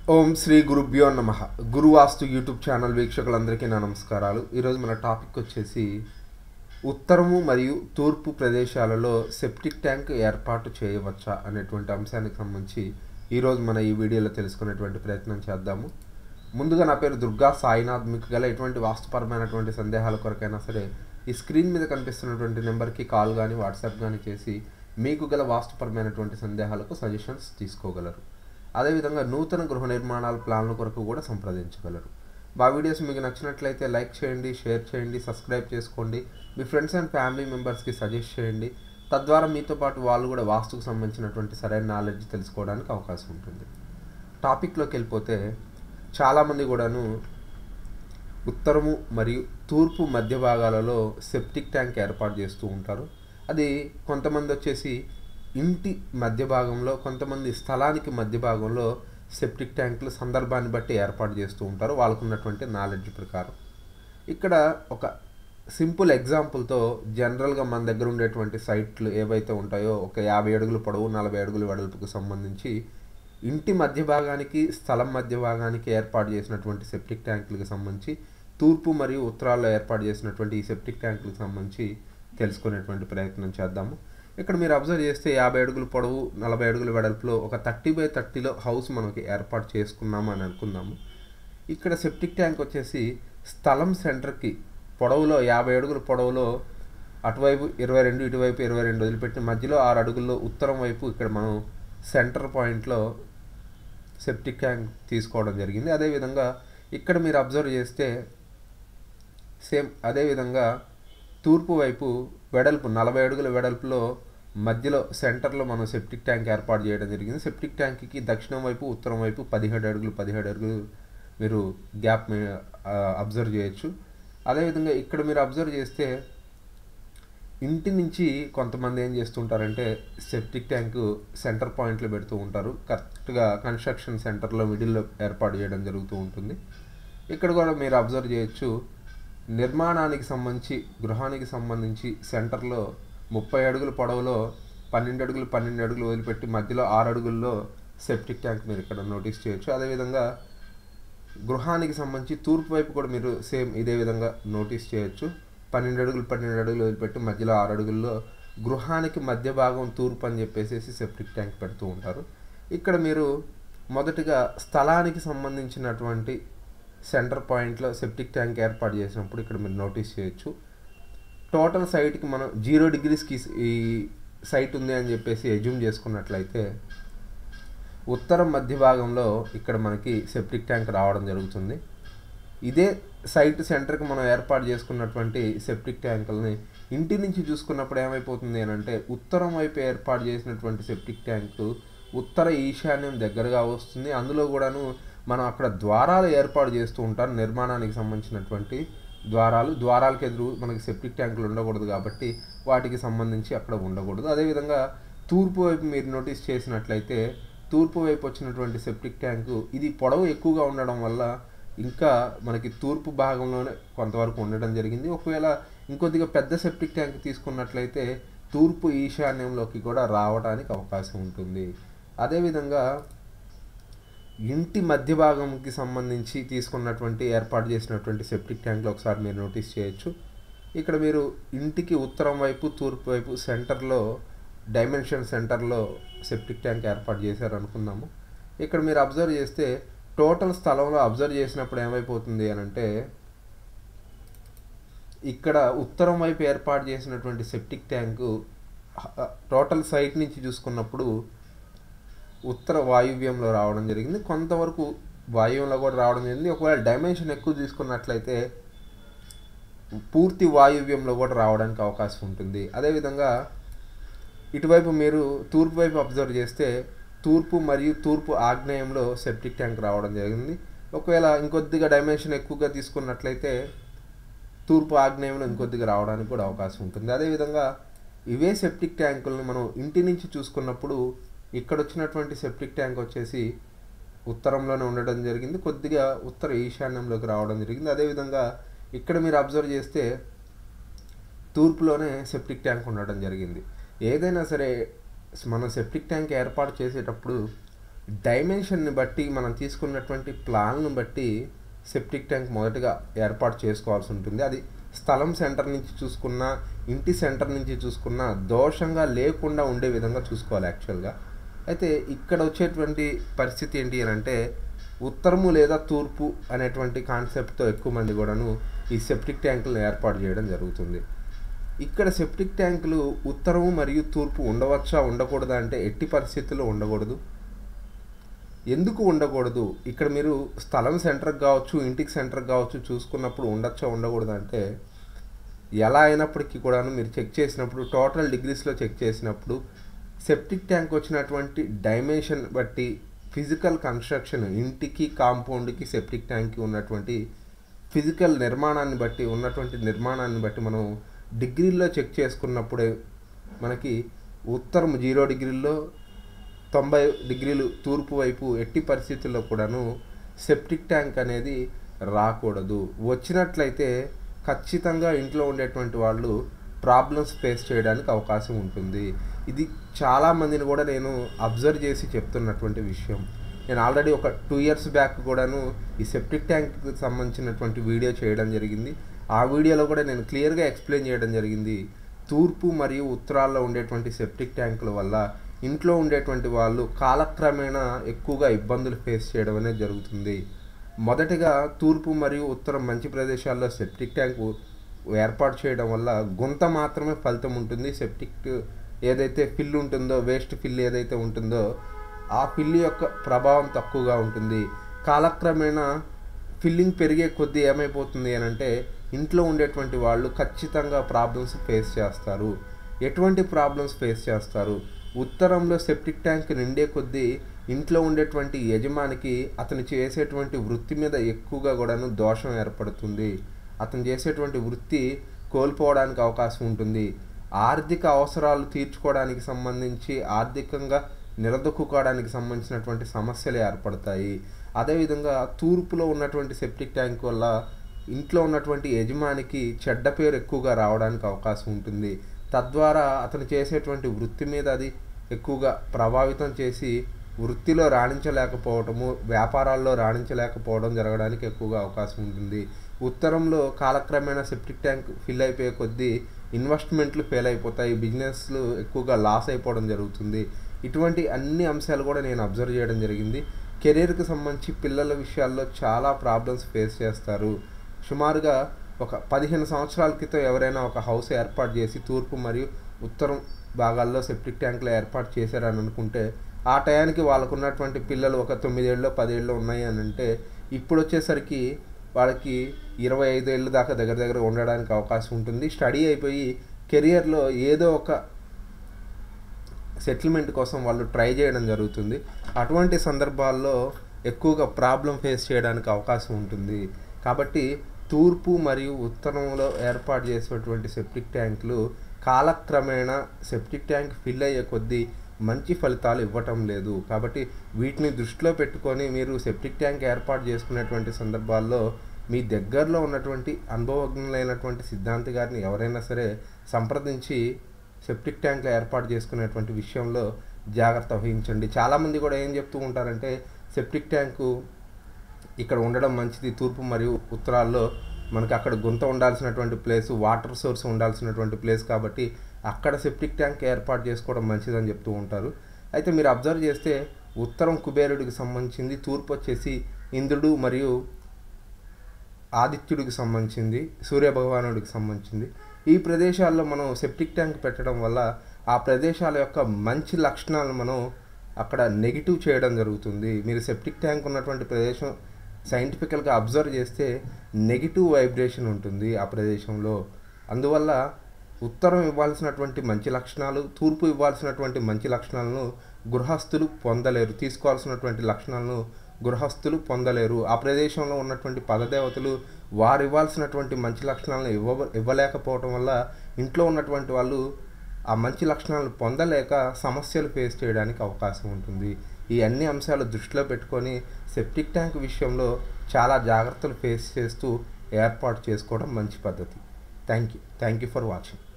ఓం శ్రీ గురుభ్యో నమ గురువాస్తు YouTube channel వీక్షకులందరికీ నా నమస్కారాలు ఈరోజు మన టాపిక్ వచ్చేసి ఉత్తరము మరియు తూర్పు ప్రదేశాలలో సెప్టిక్ ట్యాంక్ ఏర్పాటు చేయవచ్చా అనేటువంటి అంశానికి సంబంధించి ఈరోజు మన ఈ వీడియోలో తెలుసుకునేటువంటి ప్రయత్నం చేద్దాము ముందుగా నా పేరు దుర్గా సాయినాథ్ మీకు గల ఎటువంటి వాస్తుపరమైనటువంటి సందేహాల కొరకైనా సరే ఈ స్క్రీన్ మీద కనిపిస్తున్నటువంటి నెంబర్కి కాల్ కానీ వాట్సాప్ కానీ చేసి మీకు గల వాస్తుపరమైనటువంటి సందేహాలకు సజెషన్స్ తీసుకోగలరు అదేవిధంగా నూతన గృహ నిర్మాణాల ప్లాన్ల కొరకు కూడా సంప్రదించగలరు మా వీడియోస్ మీకు నచ్చినట్లయితే లైక్ చేయండి షేర్ చేయండి సబ్స్క్రైబ్ చేసుకోండి మీ ఫ్రెండ్స్ అండ్ ఫ్యామిలీ మెంబర్స్కి సజెస్ట్ చేయండి తద్వారా మీతో పాటు వాళ్ళు కూడా వాస్తుకు సంబంధించినటువంటి సరైన నాలెడ్జ్ తెలుసుకోవడానికి అవకాశం ఉంటుంది టాపిక్లోకి వెళ్ళిపోతే చాలామంది కూడాను ఉత్తరము మరియు తూర్పు మధ్య భాగాలలో సెప్టిక్ ట్యాంక్ ఏర్పాటు చేస్తూ ఉంటారు అది కొంతమంది వచ్చేసి ఇంటి మధ్య భాగంలో కొంతమంది స్థలానికి మధ్య భాగంలో సెప్టిక్ ట్యాంకులు సందర్భాన్ని బట్టి ఏర్పాటు చేస్తూ ఉంటారు వాళ్ళకు ఉన్నటువంటి నాలెడ్జ్ ప్రకారం ఇక్కడ ఒక సింపుల్ ఎగ్జాంపుల్తో జనరల్గా మన దగ్గర ఉండేటువంటి సైట్లు ఏవైతే ఉంటాయో ఒక యాభై అడుగులు పొడవు నలభై అడుగుల వెడల్పుకు సంబంధించి ఇంటి మధ్య భాగానికి స్థలం మధ్య భాగానికి ఏర్పాటు చేసినటువంటి సెప్టిక్ ట్యాంకులకు సంబంధించి తూర్పు మరియు ఉత్తరాల్లో ఏర్పాటు చేసినటువంటి ఈ సెప్టిక్ ట్యాంకులకు సంబంధించి తెలుసుకునేటువంటి ప్రయత్నం చేద్దాము ఇక్కడ మీరు అబ్జర్వ్ చేస్తే యాభై అడుగుల పొడవు నలభై అడుగుల వెడల్పులో ఒక థర్టీ బై థర్టీలో హౌస్ మనకి ఏర్పాటు చేసుకున్నాము అని అనుకుందాము ఇక్కడ సెప్టిక్ ట్యాంక్ వచ్చేసి స్థలం సెంటర్కి పొడవులో యాభై అడుగుల పొడవులో అటువైపు ఇరవై రెండు ఇటువైపు ఇరవై రెండు వదిలిపెట్టి మధ్యలో ఆరు అడుగుల్లో ఉత్తరం వైపు ఇక్కడ మనం సెంటర్ పాయింట్లో సెప్టిక్ ట్యాంక్ తీసుకోవడం జరిగింది అదేవిధంగా ఇక్కడ మీరు అబ్జర్వ్ చేస్తే సేమ్ అదేవిధంగా తూర్పు వైపు వెడల్పు నలభై అడుగుల వెడల్పులో మధ్యలో సెంటర్లో మనం సెప్టిక్ ట్యాంక్ ఏర్పాటు చేయడం జరిగింది సెప్టిక్ ట్యాంక్కి దక్షిణం వైపు ఉత్తరం వైపు పదిహేడు అడుగులు పదిహేడు అడుగులు మీరు గ్యాప్ అబ్జర్వ్ చేయొచ్చు అదేవిధంగా ఇక్కడ మీరు అబ్జర్వ్ చేస్తే ఇంటి నుంచి కొంతమంది ఏం చేస్తుంటారంటే సెప్టిక్ ట్యాంక్ సెంటర్ పాయింట్లో పెడుతూ ఉంటారు కరెక్ట్గా కన్స్ట్రక్షన్ సెంటర్లో మిడిల్లో ఏర్పాటు చేయడం జరుగుతూ ఉంటుంది ఇక్కడ కూడా మీరు అబ్జర్వ్ చేయొచ్చు నిర్మాణానికి సంబంధించి గృహానికి సంబంధించి సెంటర్లో ముప్పై అడుగుల పొడవులో పన్నెండు అడుగులు పన్నెండు అడుగులు వదిలిపెట్టి మధ్యలో ఆరు అడుగుల్లో సెప్టిక్ ట్యాంక్ మీరు ఇక్కడ నోటీస్ చేయొచ్చు అదేవిధంగా గృహానికి సంబంధించి తూర్పు వైపు కూడా మీరు సేమ్ ఇదే విధంగా నోటీస్ చేయొచ్చు పన్నెండు అడుగులు పన్నెండు అడుగులు వదిలిపెట్టి మధ్యలో ఆరు అడుగుల్లో గృహానికి మధ్య భాగం తూర్పు అని చెప్పేసి సెప్టిక్ ట్యాంక్ పెడుతూ ఉంటారు ఇక్కడ మీరు మొదటిగా స్థలానికి సంబంధించినటువంటి సెంటర్ పాయింట్లో సెప్టిక్ ట్యాంక్ ఏర్పాటు చేసినప్పుడు ఇక్కడ మీరు నోటీస్ చేయొచ్చు టోటల్ సైట్కి మనం జీరో డిగ్రీస్కి ఈ సైట్ ఉంది అని చెప్పేసి ఎజ్యూమ్ చేసుకున్నట్లయితే ఉత్తరం మధ్య భాగంలో ఇక్కడ మనకి సెప్టిక్ ట్యాంక్ రావడం జరుగుతుంది ఇదే సైట్ సెంటర్కి మనం ఏర్పాటు చేసుకున్నటువంటి సెప్టిక్ ట్యాంకులని ఇంటి నుంచి చూసుకున్నప్పుడు ఏమైపోతుంది అని అంటే ఉత్తరం వైపు ఏర్పాటు చేసినటువంటి సెప్టిక్ ట్యాంకు ఉత్తర ఈశాన్యం దగ్గరగా వస్తుంది అందులో కూడాను మనం అక్కడ ద్వారాలు ఏర్పాటు చేస్తూ ఉంటారు నిర్మాణానికి సంబంధించినటువంటి ద్వారాలు ద్వారాలకు ఎదురు మనకి సెప్టిక్ ట్యాంకులు ఉండకూడదు కాబట్టి వాటికి సంబంధించి అక్కడ ఉండకూడదు అదేవిధంగా తూర్పు వైపు మీరు నోటీస్ చేసినట్లయితే తూర్పు వైపు వచ్చినటువంటి సెప్టిక్ ట్యాంకు ఇది పొడవు ఎక్కువగా ఉండడం వల్ల ఇంకా మనకి తూర్పు భాగంలోనే కొంతవరకు ఉండడం జరిగింది ఒకవేళ ఇంకొద్దిగా పెద్ద సెప్టిక్ ట్యాంక్ తీసుకున్నట్లయితే తూర్పు ఈశాన్యంలోకి కూడా రావడానికి అవకాశం ఉంటుంది అదేవిధంగా ఇంటి మధ్య భాగంకి సంబంధించి తీసుకున్నటువంటి ఏర్పాటు చేసినటువంటి సెప్టిక్ ట్యాంక్లో ఒకసారి మీరు నోటీస్ చేయొచ్చు ఇక్కడ మీరు ఇంటికి ఉత్తరం వైపు తూర్పు వైపు సెంటర్లో డైమెన్షన్ సెంటర్లో సెప్టిక్ ట్యాంక్ ఏర్పాటు చేశారు అనుకుందాము ఇక్కడ మీరు అబ్జర్వ్ చేస్తే టోటల్ స్థలంలో అబ్జర్వ్ చేసినప్పుడు ఏమైపోతుంది అని అంటే ఇక్కడ ఉత్తరం వైపు ఏర్పాటు చేసినటువంటి సెప్టిక్ ట్యాంకు టోటల్ సైట్ నుంచి చూసుకున్నప్పుడు ఉత్తర వాయువ్యంలో రావడం జరిగింది కొంతవరకు వాయువ్యంలో కూడా రావడం జరిగింది ఒకవేళ డైమెన్షన్ ఎక్కువ తీసుకున్నట్లయితే పూర్తి వాయువ్యంలో కూడా రావడానికి అవకాశం ఉంటుంది అదేవిధంగా ఇటువైపు మీరు తూర్పు వైపు అబ్జర్వ్ చేస్తే తూర్పు మరియు తూర్పు ఆగ్నేయంలో సెప్టిక్ ట్యాంక్ రావడం జరిగింది ఒకవేళ ఇంకొద్దిగా డైమెన్షన్ ఎక్కువగా తీసుకున్నట్లయితే తూర్పు ఆగ్నేయంలో ఇంకొద్దిగా రావడానికి కూడా అవకాశం ఉంటుంది అదేవిధంగా ఇవే సెప్టిక్ ట్యాంకులను మనం ఇంటి నుంచి చూసుకున్నప్పుడు ఇక్కడ వచ్చినటువంటి సెప్టిక్ ట్యాంక్ వచ్చేసి ఉత్తరంలోనే ఉండడం జరిగింది కొద్దిగా ఉత్తర ఈశాన్యంలోకి రావడం జరిగింది అదేవిధంగా ఇక్కడ మీరు అబ్జర్వ్ చేస్తే తూర్పులోనే సెప్టిక్ ట్యాంక్ ఉండడం జరిగింది ఏదైనా సరే మనం సెప్టిక్ ట్యాంక్ ఏర్పాటు చేసేటప్పుడు డైమెన్షన్ని బట్టి మనం తీసుకున్నటువంటి ప్లాన్ను బట్టి సెప్టిక్ ట్యాంక్ మొదటగా ఏర్పాటు చేసుకోవాల్సి ఉంటుంది అది స్థలం సెంటర్ నుంచి చూసుకున్నా ఇంటి సెంటర్ నుంచి చూసుకున్నా దోషంగా లేకుండా ఉండే విధంగా చూసుకోవాలి యాక్చువల్గా అయితే ఇక్కడ వచ్చేటువంటి పరిస్థితి ఏంటి అని అంటే ఉత్తరము లేదా తూర్పు అనేటువంటి కాన్సెప్ట్తో ఎక్కువ మంది కూడాను ఈ సెప్టిక్ ట్యాంకులను ఏర్పాటు చేయడం జరుగుతుంది ఇక్కడ సెప్టిక్ ట్యాంకులు ఉత్తరము మరియు తూర్పు ఉండవచ్చా ఉండకూడదా అంటే ఎట్టి పరిస్థితుల్లో ఉండకూడదు ఎందుకు ఉండకూడదు ఇక్కడ మీరు స్థలం సెంటర్కి కావచ్చు ఇంటికి సెంటర్కి కావచ్చు చూసుకున్నప్పుడు ఉండొచ్చా ఉండకూడదు అంటే ఎలా అయినప్పటికీ కూడాను మీరు చెక్ చేసినప్పుడు టోటల్ డిగ్రీస్లో చెక్ చేసినప్పుడు సెప్టిక్ ట్యాంక్ వచ్చినటువంటి డైమెన్షన్ బట్టి ఫిజికల్ కన్స్ట్రక్షన్ ఇంటికి కాంపౌండ్కి సెప్టిక్ ట్యాంక్కి ఉన్నటువంటి ఫిజికల్ నిర్మాణాన్ని బట్టి ఉన్నటువంటి నిర్మాణాన్ని బట్టి మనం డిగ్రీల్లో చెక్ చేసుకున్నప్పుడే మనకి ఉత్తరం జీరో డిగ్రీల్లో తొంభై డిగ్రీలు తూర్పు వైపు ఎట్టి పరిస్థితుల్లో కూడాను సెప్టిక్ ట్యాంక్ అనేది రాకూడదు వచ్చినట్లయితే ఖచ్చితంగా ఇంట్లో ఉండేటువంటి వాళ్ళు ప్రాబ్లమ్స్ ఫేస్ చేయడానికి అవకాశం ఉంటుంది ఇది చాలామందిని కూడా నేను అబ్జర్వ్ చేసి చెప్తున్నటువంటి విషయం నేను ఆల్రెడీ ఒక టూ ఇయర్స్ బ్యాక్ కూడాను ఈ సెప్టిక్ ట్యాంక్కి సంబంధించినటువంటి వీడియో చేయడం జరిగింది ఆ వీడియోలో కూడా నేను క్లియర్గా ఎక్స్ప్లెయిన్ చేయడం జరిగింది తూర్పు మరియు ఉత్తరాల్లో ఉండేటువంటి సెప్టిక్ ట్యాంకుల వల్ల ఇంట్లో ఉండేటువంటి వాళ్ళు కాలక్రమేణా ఎక్కువగా ఇబ్బందులు ఫేస్ చేయడం అనేది జరుగుతుంది మొదటిగా తూర్పు మరియు ఉత్తరం మంచి ప్రదేశాల్లో సెప్టిక్ ట్యాంక్ ఏర్పాటు చేయడం వల్ల గుంత మాత్రమే ఫలితం ఉంటుంది సెప్టిక్ ఏదైతే ఫిల్ ఉంటుందో వేస్ట్ ఫిల్ ఏదైతే ఉంటుందో ఆ ఫిల్ యొక్క ప్రభావం తక్కువగా ఉంటుంది కాలక్రమేణా ఫిల్లింగ్ పెరిగే కొద్దీ ఏమైపోతుంది అని అంటే ఇంట్లో ఉండేటువంటి వాళ్ళు ఖచ్చితంగా ప్రాబ్లమ్స్ ఫేస్ చేస్తారు ఎటువంటి ప్రాబ్లమ్స్ ఫేస్ చేస్తారు ఉత్తరంలో సెప్టిక్ ట్యాంక్ నిండే కొద్దీ ఇంట్లో ఉండేటువంటి యజమానికి అతను చేసేటువంటి వృత్తి మీద ఎక్కువగా కూడాను దోషం ఏర్పడుతుంది అతను చేసేటువంటి వృత్తి కోల్పోవడానికి అవకాశం ఉంటుంది ఆర్థిక అవసరాలు తీర్చుకోవడానికి సంబంధించి ఆర్థికంగా నిలదొక్కుకోవడానికి సంబంధించినటువంటి సమస్యలు ఏర్పడతాయి అదేవిధంగా తూర్పులో ఉన్నటువంటి సెప్టిక్ ట్యాంక్ వల్ల ఇంట్లో ఉన్నటువంటి యజమానికి చెడ్డ పేరు ఎక్కువగా రావడానికి అవకాశం ఉంటుంది తద్వారా అతను చేసేటువంటి వృత్తి మీద అది ఎక్కువగా ప్రభావితం చేసి వృత్తిలో రాణించలేకపోవటము వ్యాపారాల్లో రాణించలేకపోవడం జరగడానికి ఎక్కువగా అవకాశం ఉంటుంది ఉత్తరంలో కాలక్రమేణా సెప్టిక్ ట్యాంక్ ఫిల్ అయిపోయే కొద్దీ ఇన్వెస్ట్మెంట్లు ఫెయిల్ అయిపోతాయి బిజినెస్లు ఎక్కువగా లాస్ అయిపోవడం జరుగుతుంది ఇటువంటి అన్ని అంశాలు కూడా నేను అబ్జర్వ్ చేయడం జరిగింది కెరీర్కి సంబంధించి పిల్లల విషయాల్లో చాలా ప్రాబ్లమ్స్ ఫేస్ చేస్తారు సుమారుగా ఒక పదిహేను సంవత్సరాల క్రితం ఎవరైనా ఒక హౌస్ ఏర్పాటు చేసి తూర్పు మరియు ఉత్తరం భాగాల్లో సెప్టిక్ ట్యాంకులు ఏర్పాటు చేశారని అనుకుంటే ఆ టయానికి వాళ్ళకు ఉన్నటువంటి పిల్లలు ఒక తొమ్మిదేళ్ళు పదేళ్ళు ఉన్నాయి అని అంటే ఇప్పుడు వచ్చేసరికి వాళ్ళకి ఇరవై ఐదు ఏళ్ళ దాకా దగ్గర దగ్గర ఉండడానికి అవకాశం ఉంటుంది స్టడీ అయిపోయి కెరియర్లో ఏదో ఒక సెటిల్మెంట్ కోసం వాళ్ళు ట్రై చేయడం జరుగుతుంది అటువంటి సందర్భాల్లో ఎక్కువగా ప్రాబ్లం ఫేస్ చేయడానికి అవకాశం ఉంటుంది కాబట్టి తూర్పు మరియు ఉత్తరంలో ఏర్పాటు చేసేటువంటి సెప్టిక్ ట్యాంకులు కాలక్రమేణా సెప్టిక్ ట్యాంక్ ఫిల్ అయ్యే కొద్దీ మంచి ఫలితాలు ఇవ్వటం లేదు కాబట్టి వీటిని దృష్టిలో పెట్టుకొని మీరు సెప్టిక్ ట్యాంక్ ఏర్పాటు చేసుకునేటువంటి సందర్భాల్లో మీ దగ్గరలో ఉన్నటువంటి అనుభవజ్ఞులైనటువంటి సిద్ధాంతి గారిని ఎవరైనా సరే సంప్రదించి సెప్టిక్ ట్యాంక్లు ఏర్పాటు చేసుకునేటువంటి విషయంలో జాగ్రత్త వహించండి చాలామంది కూడా ఏం చెప్తూ ఉంటారంటే సెప్టిక్ ట్యాంకు ఇక్కడ ఉండడం మంచిది తూర్పు మరియు ఉత్తరాల్లో మనకి అక్కడ గుంత ఉండాల్సినటువంటి ప్లేస్ వాటర్ సోర్స్ ఉండాల్సినటువంటి ప్లేస్ కాబట్టి అక్కడ సెప్టిక్ ట్యాంక్ ఏర్పాటు చేసుకోవడం మంచిదని చెప్తూ ఉంటారు అయితే మీరు అబ్జర్వ్ చేస్తే ఉత్తరం కుబేరుడికి సంబంధించింది తూర్పు వచ్చేసి ఇంద్రుడు మరియు ఆదిత్యుడికి సంబంధించింది సూర్యభగవానుడికి సంబంధించింది ఈ ప్రదేశాల్లో మనం సెప్టిక్ ట్యాంక్ పెట్టడం వల్ల ఆ ప్రదేశాల యొక్క మంచి లక్షణాలను మనం అక్కడ నెగిటివ్ చేయడం జరుగుతుంది మీరు సెప్టిక్ ట్యాంక్ ఉన్నటువంటి ప్రదేశం సైంటిఫికల్గా అబ్జర్వ్ చేస్తే నెగిటివ్ వైబ్రేషన్ ఉంటుంది ఆ ప్రదేశంలో అందువల్ల ఉత్తరం ఇవ్వాల్సినటువంటి మంచి లక్షణాలు తూర్పు ఇవ్వాల్సినటువంటి మంచి లక్షణాలను గృహస్థులు పొందలేరు తీసుకోవాల్సినటువంటి లక్షణాలను గృహస్థులు పొందలేరు ఆ ప్రదేశంలో ఉన్నటువంటి పదదేవతలు వారు ఇవ్వాల్సినటువంటి మంచి లక్షణాలను ఇవ్వ ఇవ్వలేకపోవటం వల్ల ఇంట్లో ఉన్నటువంటి వాళ్ళు ఆ మంచి లక్షణాలను పొందలేక సమస్యలు ఫేస్ చేయడానికి అవకాశం ఉంటుంది ఈ అన్ని అంశాలు దృష్టిలో పెట్టుకొని సెప్టిక్ ట్యాంక్ విషయంలో చాలా జాగ్రత్తలు ఫేస్ చేస్తూ ఏర్పాటు చేసుకోవడం మంచి పద్ధతి thank you thank you for watching